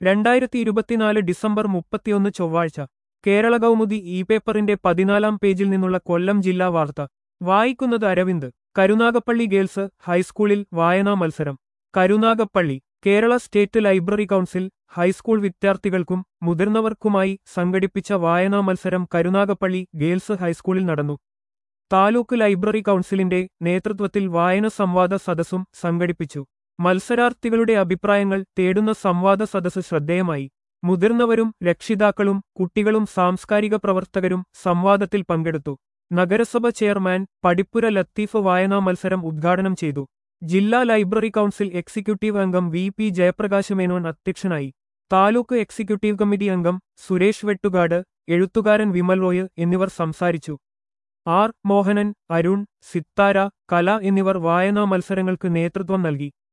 രണ്ടായിരത്തി ഇരുപത്തിനാല് ഡിസംബർ മുപ്പത്തിയൊന്ന് ചൊവ്വാഴ്ച കേരള കൗമുദി ഇ പേപ്പറിന്റെ പതിനാലാം പേജിൽ നിന്നുള്ള കൊല്ലം ജില്ലാ വാർത്ത വായിക്കുന്നത് അരവിന്ദ് കരുനാഗപ്പള്ളി ഗേൾസ് ഹൈസ്കൂളിൽ വായനാ മത്സരം Karunagappally Kerala state library council high school വിദ്യാർത്ഥികൾക്കും മുതിർന്നവർക്കുമായി സംഘടിപ്പിച്ച വായനാ മത്സരം കരുനാഗപ്പള്ളി ഗേൾസ് ഹൈസ്കൂളിൽ നടന്നു താലൂക്ക് ലൈബ്രറി കൗൺസിലിന്റെ നേതൃത്വത്തിൽ വായന സംവാദ സദസ്സും സംഘടിപ്പിച്ചു മത്സരാർത്ഥികളുടെ അഭിപ്രായങ്ങൾ തേടുന്ന സംവാദ സദസ്സ് ശ്രദ്ധേയമായി മുതിർന്നവരും രക്ഷിതാക്കളും കുട്ടികളും സാംസ്കാരിക പ്രവർത്തകരും സംവാദത്തിൽ പങ്കെടുത്തു നഗരസഭ ചെയർമാൻ പടിപ്പുര ലത്തീഫ് വായനാ മത്സരം ഉദ്ഘാടനം ചെയ്തു ജില്ലാ ലൈബ്രറി കൗൺസിൽ എക്സിക്യൂട്ടീവ് അംഗം വി പി ജയപ്രകാശ് മേനോൻ അധ്യക്ഷനായി താലൂക്ക് എക്സിക്യൂട്ടീവ് കമ്മിറ്റി അംഗം സുരേഷ് വെട്ടുകാട് എഴുത്തുകാരൻ വിമൽ റോയ് എന്നിവർ സംസാരിച്ചു ആർ മോഹനൻ അരുൺ സിത്താര കല എന്നിവർ വായനാ മത്സരങ്ങൾക്ക് നേതൃത്വം നൽകി